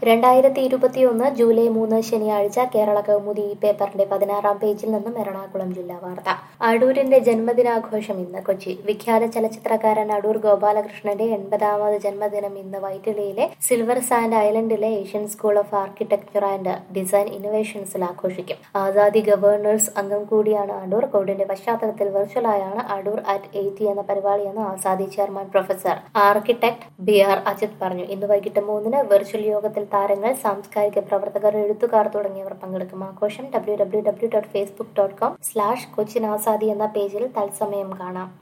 രണ്ടായിരത്തി ഇരുപത്തിയൊന്ന് ജൂലൈ മൂന്ന് ശനിയാഴ്ച കേരള കൗമുദി ഈ പേപ്പറിന്റെ പതിനാറാം പേജിൽ നിന്നും എറണാകുളം ജില്ലാ വാർത്ത അടൂരിന്റെ ജന്മദിനാഘോഷം ഇന്ന് കൊച്ചി വിഖ്യാത ചലച്ചിത്രകാരൻ അടൂർ ഗോപാലകൃഷ്ണന്റെ എൺപതാമത് ജന്മദിനം ഇന്ന് വൈറ്റിലയിലെ സിൽവർ സാൻഡ് ഐലൻഡിലെ Asian school of architecture and design ഇന്നോവേഷൻസിൽ ആഘോഷിക്കും ആസാദി ഗവർണേഴ്സ് അംഗം കൂടിയാണ് അടൂർ കോവിഡിന്റെ പശ്ചാത്തലത്തിൽ വെർച്വലായാണ് അടൂർ അറ്റ് എയ്റ്റി എന്ന പരിപാടിയെന്ന് ASADI chairman professor architect B R Ajith പറഞ്ഞു ഇന്ന് വൈകിട്ട് മൂന്നിന് വെർച്വൽ യോഗത്തിൽ താരങ്ങൾ സാംസ്കാരിക പ്രവർത്തകർ എഴുത്തുകാർ തുടങ്ങിയവർ പങ്കെടുക്കും ആഘോഷം W W W dot Facebook dot com slash Cochin ASADI എന്ന പേജിൽ തത്സമയം കാണാം